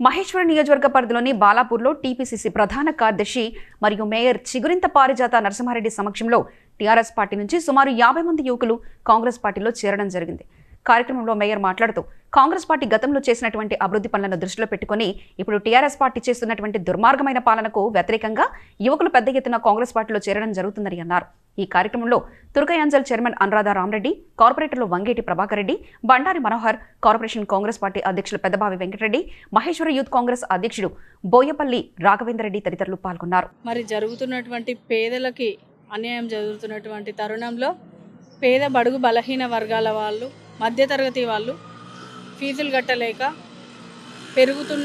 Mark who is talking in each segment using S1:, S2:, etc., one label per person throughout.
S1: మహేశ్వరం నియోజకవర్గ పరిధిలోని బాలాపూర్లో టీపీసీసీ ప్రధాన కార్యదర్శి మరియు మేయర్ చిగురింత పారిజాత నరసింహారెడ్డి సమక్షంలో టీఆర్ఎస్ పార్టీ నుంచి సుమారు యాభై మంది యువకులు కాంగ్రెస్ పార్టీలో చేరడం జరిగింది కార్యక్రమంలో మేయర్ మాట్లాడుతూ కాంగ్రెస్ పార్టీ గతంలో చేసినటువంటి అభివృద్ధి పనులను దృష్టిలో పెట్టుకుని ఇప్పుడు టీఆర్ఎస్ పార్టీ చేస్తున్నటువంటి దుర్మార్గమైన పాలనకు వ్యతిరేకంగా యువకులు పెద్ద ఎత్తున కాంగ్రెస్ పార్టీలో చేరడం జరుగుతుందని అన్నారు ఈ కార్యక్రమంలో తుర్కయాంజల్ చైర్మన్ అనురాధ రామరెడ్డి కార్పొరేటర్లు వంగేటి ప్రభాకర్ రెడ్డి బండారి మనోహర్ కార్పొరేషన్ కాంగ్రెస్ పార్టీ అధ్యక్షులు పెద్దబావి వెంకటరెడ్డి మహేశ్వర యూత్ కాంగ్రెస్ అధ్యక్షుడు బోయపల్లి రాఘవేందర్ రెడ్డి తదితరులు పాల్గొన్నారు
S2: మరి జరుగుతున్నటువంటి పేదలకి అన్యాయం జరుగుతున్నటువంటి తరుణంలో పేద బడుగు బలహీన వర్గాల వాళ్ళు మధ్యతరగతి వాళ్ళు ఫీజులు కట్టలేక పెరుగుతున్న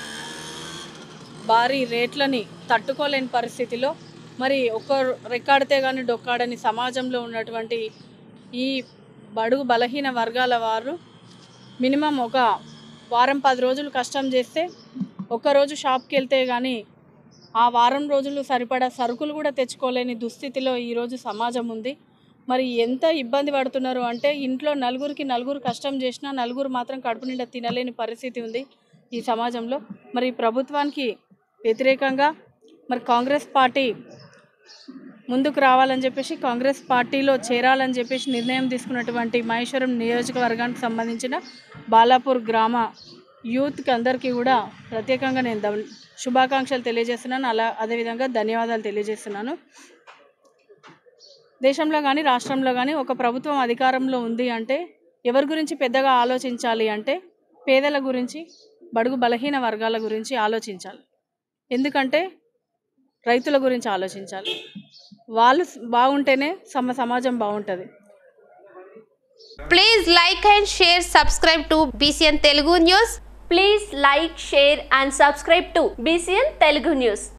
S2: భారీ రేట్లని తట్టుకోలేని పరిస్థితిలో మరి ఒక్క రెక్కాడితే కానీ డొక్కాడని సమాజంలో ఉన్నటువంటి ఈ బడుగు బలహీన వర్గాల వారు మినిమం ఒక వారం పది రోజులు కష్టం చేస్తే ఒక్కరోజు షాప్కి వెళ్తే కానీ ఆ వారం రోజులు సరిపడా సరుకులు కూడా తెచ్చుకోలేని దుస్థితిలో ఈరోజు సమాజం ఉంది మరి ఎంత ఇబ్బంది పడుతున్నారు అంటే ఇంట్లో నలుగురికి నలుగురు కష్టం చేసినా నలుగురు మాత్రం కడుపు నిండా తినలేని పరిస్థితి ఉంది ఈ సమాజంలో మరి ప్రభుత్వానికి వ్యతిరేకంగా మరి కాంగ్రెస్ పార్టీ ముందుకు రావాలని చెప్పేసి కాంగ్రెస్ పార్టీలో చేరాలని చెప్పేసి నిర్ణయం తీసుకున్నటువంటి మహేశ్వరం నియోజకవర్గానికి సంబంధించిన బాలాపూర్ గ్రామ యూత్కి అందరికీ కూడా ప్రత్యేకంగా నేను ధన్- శుభాకాంక్షలు తెలియజేస్తున్నాను అలా అదేవిధంగా ధన్యవాదాలు తెలియజేస్తున్నాను దేశంలో కానీ రాష్ట్రంలో కానీ ఒక ప్రభుత్వం అధికారంలో ఉంది అంటే ఎవరి గురించి పెద్దగా ఆలోచించాలి అంటే పేదల గురించి బడుగు బలహీన వర్గాల గురించి ఆలోచించాలి ఎందుకంటే రైతుల గురించి ఆలోచించాలి వాళ్ళు బాగుంటేనే సమ సమాజం బాగుంటుంది
S3: Please like and share, subscribe to BCN Telugu News.
S4: Please like, share and subscribe to BCN Telugu News.